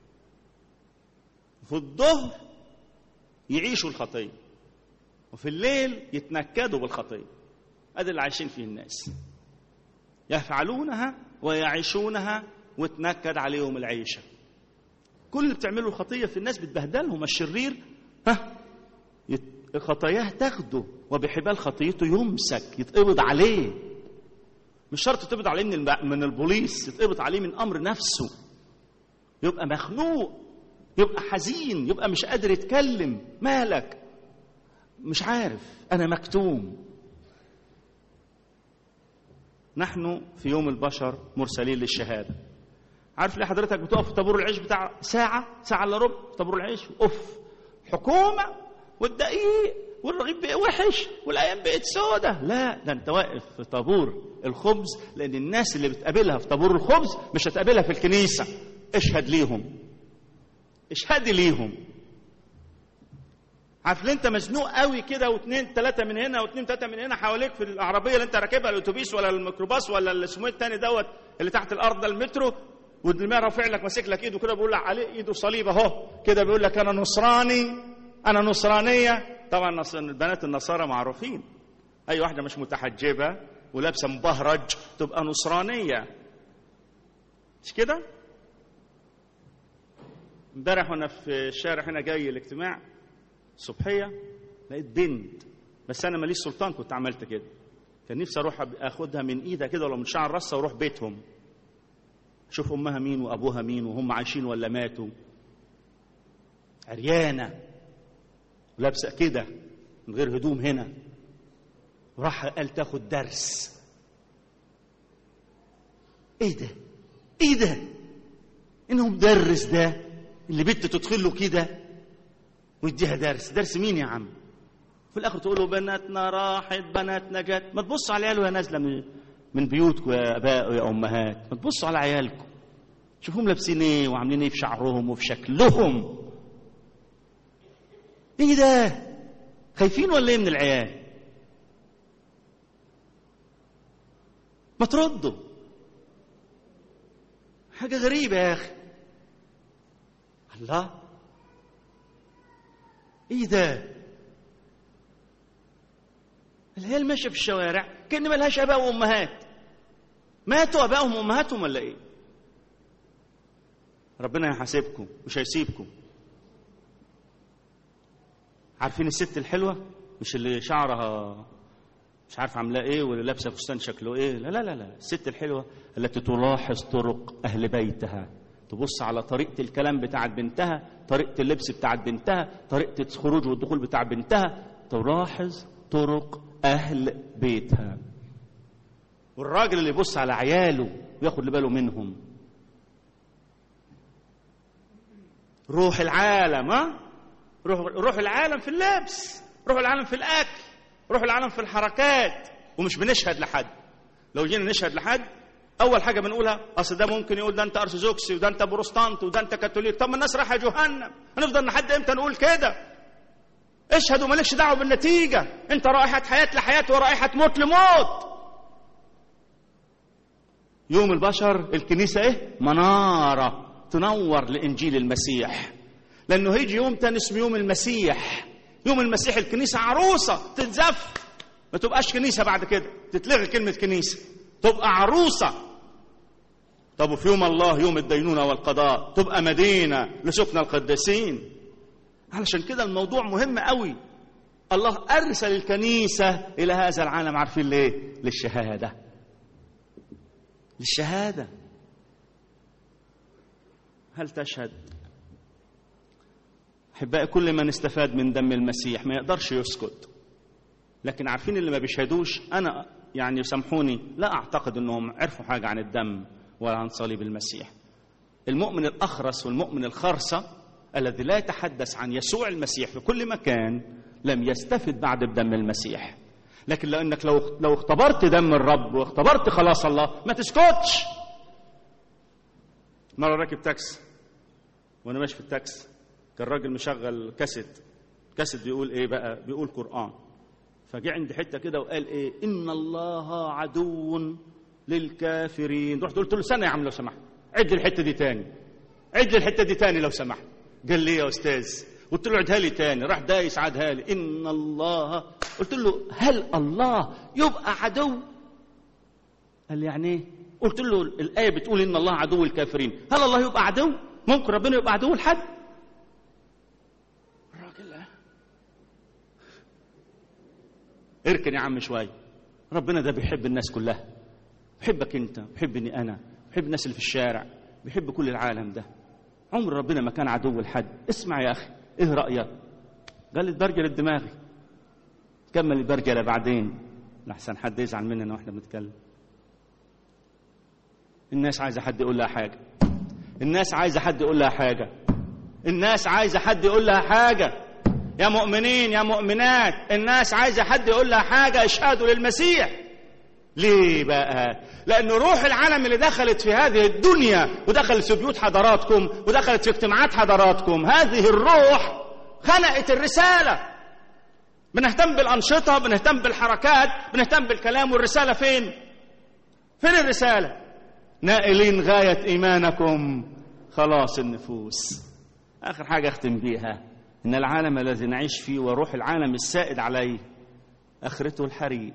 في الظهر يعيشوا الخطيه وفي الليل يتنكدوا بالخطيه ادي اللي عايشين فيه الناس يفعلونها ويعيشونها وتنكد عليهم العيشه كل اللي بتعمله الخطيه في الناس بتبهدلهم الشرير ها خطاياه تاخده وبحبال خطيته يمسك يتقبض عليه مش شرط تقبض عليه من الب- من البوليس يتقبض عليه من امر نفسه يبقى مخنوق يبقى حزين يبقى مش قادر يتكلم مالك مش عارف انا مكتوم نحن في يوم البشر مرسلين للشهاده عارف ليه حضرتك بتقف في طابور العيش بتاع ساعه ساعه الا ربع في طابور العيش اوف حكومه والدقيق والرغيف بقى وحش والايام بقت سودة لا ده انت واقف في طابور الخبز لان الناس اللي بتقابلها في طابور الخبز مش هتقابلها في الكنيسه اشهد ليهم اشهدي ليهم عارف ليه انت مزنوق قوي كده واثنين ثلاثه من هنا واثنين ثلاثه من هنا حواليك في العربيه اللي انت راكبها الاتوبيس ولا الميكروباص ولا اللي اسمه إيه التاني دوت اللي تحت الارض ده المترو والدماغ رافع لك ماسك لك ايده كده بيقول لك عليه ايده صليب اهو كده بيقول لك انا نصراني انا نصرانيه طبعا نص- البنات النصارى معروفين اي واحده مش متحجبه ولابسه مبهرج تبقى نصرانيه مش كده امبارح وانا في الشارع هنا جاي الاجتماع الصبحيه لقيت بنت بس انا ماليش سلطان كنت عملت كده كان نفسي اروح أب- اخدها من ايدها كده ولا من شعر راسها واروح بيتهم شوف امها مين وابوها مين وهم عايشين ولا ماتوا عريانه ولابسه كده من غير هدوم هنا وراح قال تاخد درس ايه ده ايه ده انه مدرس ده اللي بنت تدخل له كده ويديها درس درس مين يا عم في الاخر تقول له بناتنا راحت بناتنا جت ما تبصوا على العيال وهي نازله من من بيوتكم يا اباء ويا امهات ما تبصوا على عيالكم شوفهم لابسين ايه وعاملين ايه في شعرهم وفي شكلهم ايه ده خايفين ولا ايه من العيال ما تردوا حاجه غريبه يا اخي الله ايه ده العيال ماشيه في الشوارع كان ملهاش اباء وامهات ماتوا ابائهم وامهاتهم ولا ايه ربنا هيحاسبكم مش هيسيبكم عارفين الست الحلوه مش اللي شعرها مش عارف عاملاه ايه واللي لابسه فستان شكله ايه لا لا لا لا الست الحلوه التي تلاحظ طرق اهل بيتها تبص على طريقه الكلام بتاعت بنتها طريقه اللبس بتاعت بنتها طريقه الخروج والدخول بتاع بنتها تلاحظ طرق اهل بيتها والراجل اللي يبص على عياله وياخد باله منهم روح العالم ها روح روح العالم في اللبس روح العالم في الاكل روح العالم في الحركات ومش بنشهد لحد لو جينا نشهد لحد اول حاجه بنقولها اصل ده ممكن يقول ده انت ارثوذكسي وده انت بروستانت وده انت كاثوليك طب ما الناس رايحه جهنم هنفضل لحد امتى نقول كده اشهد ومالكش دعوه بالنتيجه انت رائحه حياه لحياه ورائحه موت لموت يوم البشر الكنيسه ايه مناره تنور لانجيل المسيح لانه هيجي يوم تاني اسمه يوم المسيح يوم المسيح الكنيسه عروسه تتزف ما تبقاش كنيسه بعد كده تتلغي كلمه كنيسه تبقى عروسه طب وفي يوم الله يوم الدينونه والقضاء تبقى مدينه لسكن القديسين علشان كده الموضوع مهم قوي الله ارسل الكنيسه الى هذا العالم عارفين ليه للشهاده للشهاده هل تشهد احبائي كل من استفاد من دم المسيح ما يقدرش يسكت لكن عارفين اللي ما بيشهدوش انا يعني سامحوني لا اعتقد انهم عرفوا حاجه عن الدم ولا عن صليب المسيح المؤمن الاخرس والمؤمن الخرسه الذي لا يتحدث عن يسوع المسيح في كل مكان لم يستفد بعد بدم المسيح لكن لانك لو لو اختبرت دم الرب واختبرت خلاص الله ما تسكتش مره راكب تاكسي وانا ماشي في التاكسي كان راجل مشغل كاسيت كاسيت بيقول ايه بقى بيقول قران فجه عند حته كده وقال ايه ان الله عدو للكافرين رحت قلت له استنى يا عم لو سمحت عد الحته دي تاني عد الحته دي تاني لو سمحت قال لي يا استاذ قلت له عدها لي تاني راح دايس عادها لي ان الله قلت له هل الله يبقى عدو قال لي يعني ايه قلت له الايه بتقول ان الله عدو الكافرين هل الله يبقى عدو ممكن ربنا يبقى عدو لحد الراجل لا اركن يا عم شويه ربنا ده بيحب الناس كلها بحبك انت بحبني انا بحب الناس اللي في الشارع بيحب كل العالم ده عمر ربنا ما كان عدو لحد اسمع يا اخي ايه رايك قال لي تبرجل الدماغي كمل البرجله بعدين لحسن حد يزعل مننا واحنا بنتكلم الناس عايزه حد يقول لها حاجه الناس عايزه حد يقول لها حاجه الناس عايزه حد يقول لها حاجه يا مؤمنين يا مؤمنات الناس عايزه حد يقول لها حاجه اشهدوا للمسيح ليه بقى لأن روح العالم اللي دخلت في هذه الدنيا ودخلت في بيوت حضراتكم ودخلت في اجتماعات حضراتكم هذه الروح خنقت الرسالة بنهتم بالأنشطة بنهتم بالحركات بنهتم بالكلام والرسالة فين فين الرسالة نائلين غاية إيمانكم خلاص النفوس آخر حاجة أختم بيها إن العالم الذي نعيش فيه وروح العالم السائد عليه آخرته الحريق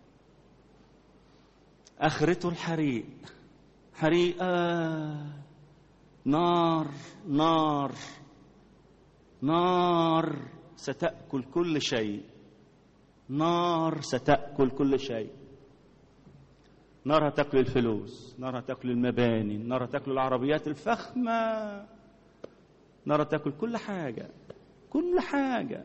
آخرته الحريق حريقة نار نار نار ستأكل كل شيء نار ستأكل كل شيء نار هتاكل الفلوس نار هتاكل المباني نار هتاكل العربيات الفخمة نار هتاكل كل حاجة كل حاجة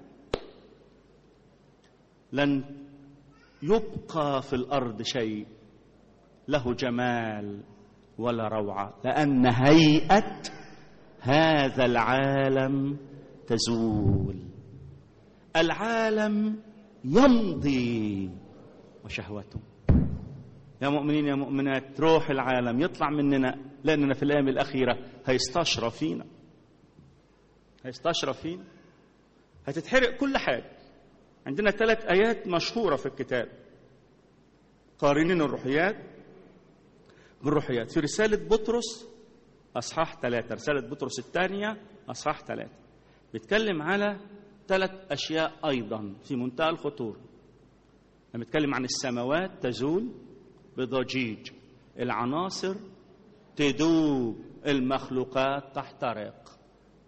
لن يبقى في الأرض شيء له جمال ولا روعة لأن هيئة هذا العالم تزول العالم يمضي وشهوته يا مؤمنين يا مؤمنات روح العالم يطلع مننا لأننا في الأيام الأخيرة هيستشرى فينا هيستشرى فينا هتتحرق كل حاجة عندنا ثلاث آيات مشهورة في الكتاب قارنين الروحيات بالروحيات في رسالة بطرس أصحاح ثلاثة رسالة بطرس الثانية أصحاح ثلاثة بيتكلم على ثلاث أشياء أيضا في منتهى الخطورة لما بيتكلم عن السماوات تزول بضجيج العناصر تدوب المخلوقات تحترق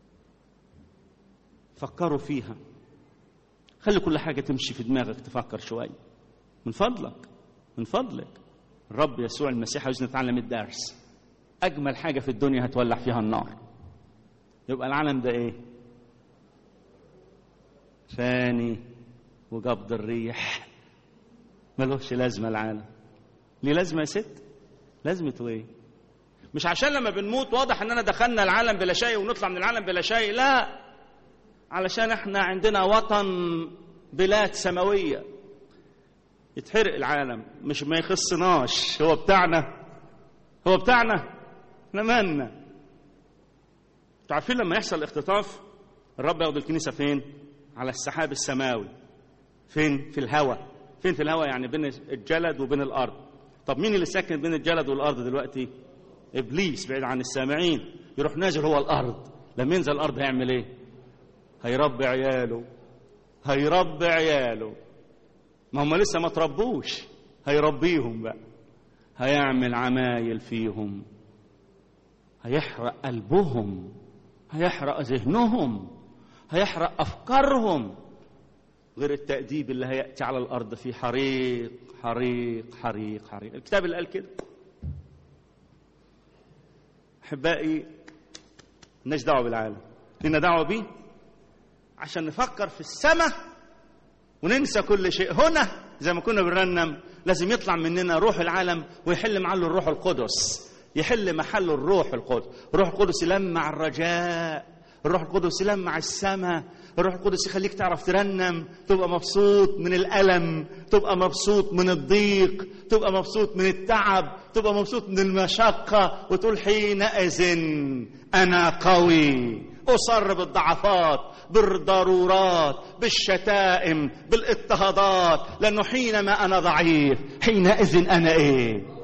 فكروا فيها خلي كل حاجة تمشي في دماغك تفكر شوي من فضلك من فضلك الرب يسوع المسيح عاوزنا نتعلم الدرس أجمل حاجة في الدنيا هتولع فيها النار يبقى العالم ده إيه؟ فاني وقبض الريح ملوش لازمة العالم ليه لازمة يا ست؟ لازمته إيه؟ مش عشان لما بنموت واضح إننا دخلنا العالم بلا شيء ونطلع من العالم بلا شيء لا علشان احنا عندنا وطن بلاد سماوية يتحرق العالم مش ما يخصناش هو بتاعنا هو بتاعنا احنا مالنا انتوا عارفين لما يحصل اختطاف الرب ياخد الكنيسة فين على السحاب السماوي فين في الهواء فين في الهواء يعني بين الجلد وبين الارض طب مين اللي ساكن بين الجلد والارض دلوقتي ابليس بعيد عن السامعين يروح نازل هو الارض لما ينزل الارض هيعمل ايه هيربي عياله هيربي عياله ما هم لسه ما تربوش هيربيهم بقى هيعمل عمايل فيهم هيحرق قلبهم هيحرق ذهنهم هيحرق افكارهم غير التأديب اللي هيأتي على الأرض في حريق حريق حريق حريق الكتاب اللي قال كده أحبائي مالناش دعوة بالعالم لنا دعوة بيه عشان نفكر في السماء وننسى كل شيء هنا زي ما كنا بنرنم لازم يطلع مننا روح العالم ويحل محله الروح القدس يحل محله الروح القدس الروح القدس يلمع الرجاء الروح القدس يلمع السماء الروح القدس يخليك تعرف ترنم تبقى مبسوط من الألم تبقى مبسوط من الضيق تبقى مبسوط من التعب تبقى مبسوط من المشقة وتقول حينئذ أنا قوي أصر بالضعفات بالضرورات بالشتائم بالاضطهادات لأنه حينما أنا ضعيف حينئذ أنا إيه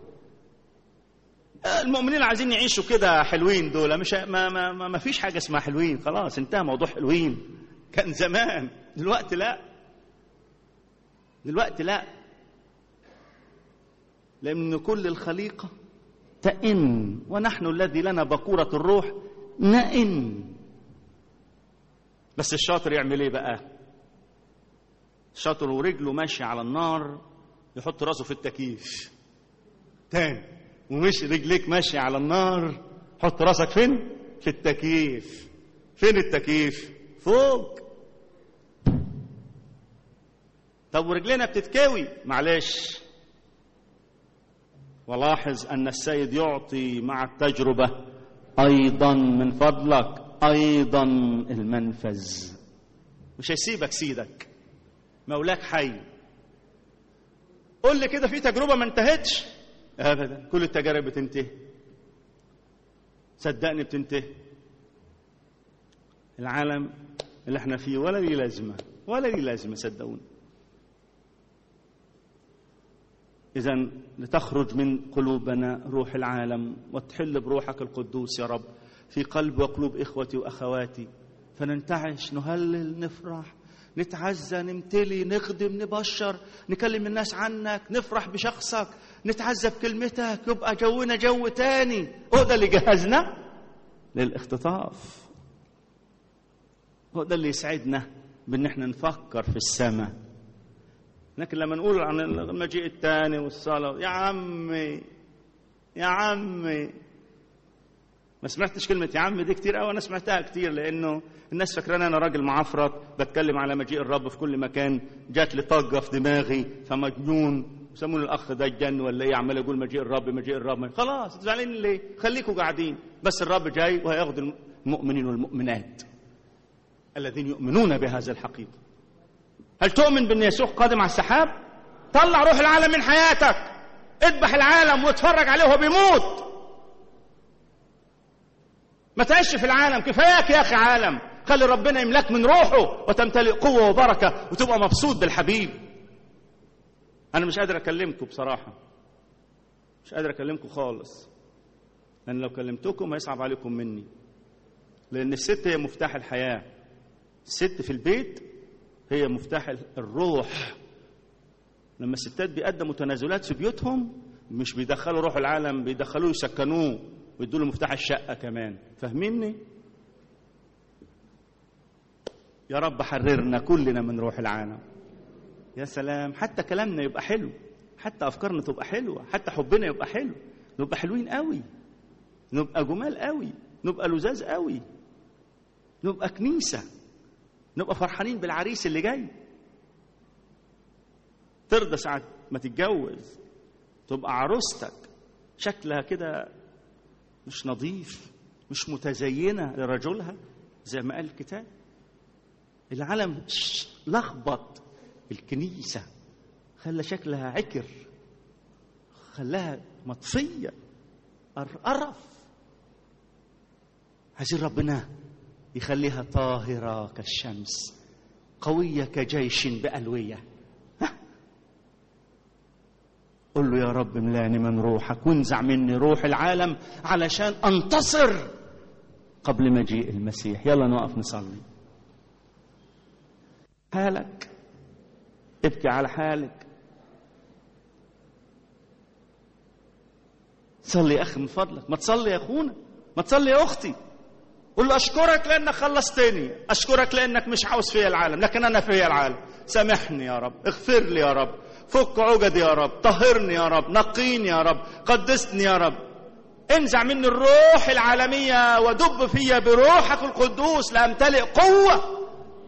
المؤمنين عايزين يعيشوا كده حلوين دول مش ما, ما, ما, ما فيش حاجة اسمها حلوين خلاص انتهى موضوع حلوين كان زمان دلوقتي لا دلوقتي لا لأن كل الخليقة تئن ونحن الذي لنا بقورة الروح نئن بس الشاطر يعمل ايه بقى الشاطر ورجله ماشي على النار يحط راسه في التكييف تاني ومش رجليك ماشية على النار حط راسك فين في التكييف فين التكييف فوق طب ورجلينا بتتكوي معلش ولاحظ أن السيد يعطي مع التجربة أيضا من فضلك أيضا المنفذ مش هيسيبك سيدك مولاك حي قول لي كده في تجربة ما انتهتش أبدا كل التجارب بتنتهي صدقني بتنتهي العالم اللي احنا فيه ولا ليه لازمة ولا ليه لازمة صدقوني إذا لتخرج من قلوبنا روح العالم وتحل بروحك القدوس يا رب في قلب وقلوب إخوتي وأخواتي فننتعش نهلل نفرح نتعزى نمتلي نخدم نبشر نكلم الناس عنك نفرح بشخصك نتعزى بكلمتك يبقى جونا جو تاني هو ده اللي جهزنا للاختطاف هو ده اللي يسعدنا بان احنا نفكر في السماء لكن لما نقول عن المجيء الثاني والصلاة يا عمي يا عمي ما سمعتش كلمة يا عمي دي كتير أوي أنا سمعتها كتير لأنه الناس فاكراني أنا راجل معفرط بتكلم على مجيء الرب في كل مكان جات لي طاقة في دماغي فمجنون يسموني الأخ ده الجن ولا إيه عمال يقول مجيء الرب مجيء الرب خلاص زعلانين ليه؟ خليكوا قاعدين بس الرب جاي وهياخد المؤمنين والمؤمنات الذين يؤمنون بهذا الحقيقة هل تؤمن بأن يسوع قادم على السحاب؟ طلع روح العالم من حياتك اذبح العالم واتفرج عليه وهو بيموت ما تعيش في العالم كفاياك يا اخي عالم خلي ربنا يملاك من روحه وتمتلئ قوه وبركه وتبقى مبسوط بالحبيب انا مش قادر اكلمكم بصراحه مش قادر اكلمكم خالص لان لو كلمتكم هيصعب عليكم مني لان الست هي مفتاح الحياه الست في البيت هي مفتاح الروح لما الستات بيقدموا تنازلات في بيوتهم مش بيدخلوا روح العالم بيدخلوه يسكنوه ويدوا له مفتاح الشقه كمان فاهميني يا رب حررنا كلنا من روح العالم يا سلام حتى كلامنا يبقى حلو حتى افكارنا تبقى حلوه حتى حبنا يبقى حلو نبقى حلوين قوي نبقى جمال قوي نبقى لزاز قوي نبقى كنيسه نبقى فرحانين بالعريس اللي جاي ترضى ساعة ما تتجوز تبقى عروستك شكلها كده مش نظيف مش متزينة لرجلها زي ما قال الكتاب العالم لخبط الكنيسة خلى شكلها عكر خلاها مطفية قرف عايزين ربنا يخليها طاهرة كالشمس قوية كجيش بألوية قل له يا رب ملاني من روحك وانزع مني روح العالم علشان انتصر قبل مجيء المسيح يلا نقف نصلي حالك ابكي على حالك صلي يا اخي من فضلك ما تصلي يا اخونا ما تصلي يا اختي قل له اشكرك لانك خلصتني اشكرك لانك مش عاوز فيا العالم لكن انا فيا العالم سامحني يا رب اغفر لي يا رب فك عقدي يا رب طهرني يا رب نقيني يا رب قدسني يا رب انزع مني الروح العالمية ودب فيا بروحك القدوس لأمتلئ قوة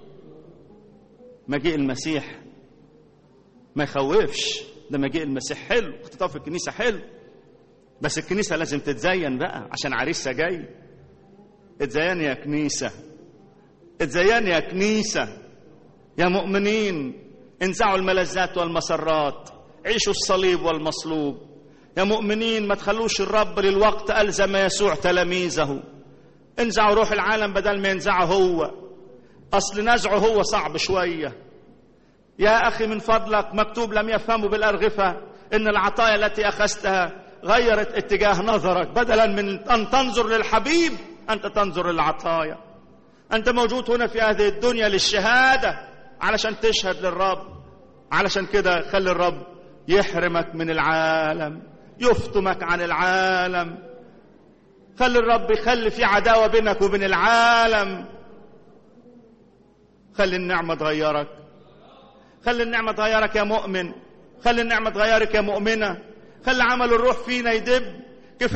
مجيء المسيح ما يخوفش ده مجيء المسيح حلو اختطاف في الكنيسة حلو بس الكنيسة لازم تتزين بقى عشان عريسها جاي اتزين يا كنيسة اتزين يا كنيسة يا مؤمنين انزعوا الملذات والمسرات عيشوا الصليب والمصلوب يا مؤمنين ما تخلوش الرب للوقت ألزم يسوع تلاميذه انزعوا روح العالم بدل ما ينزعه هو أصل نزعه هو صعب شوية يا أخي من فضلك مكتوب لم يفهموا بالأرغفة إن العطايا التي أخذتها غيرت اتجاه نظرك بدلا من أن تنظر للحبيب أنت تنظر للعطايا أنت موجود هنا في هذه الدنيا للشهادة علشان تشهد للرب علشان كده خلي الرب يحرمك من العالم يفتمك عن العالم خلي الرب يخلي في عداوة بينك وبين العالم خلي النعمة تغيرك خلي النعمة تغيرك يا مؤمن خلي النعمة تغيرك يا مؤمنة خلي عمل الروح فينا يدب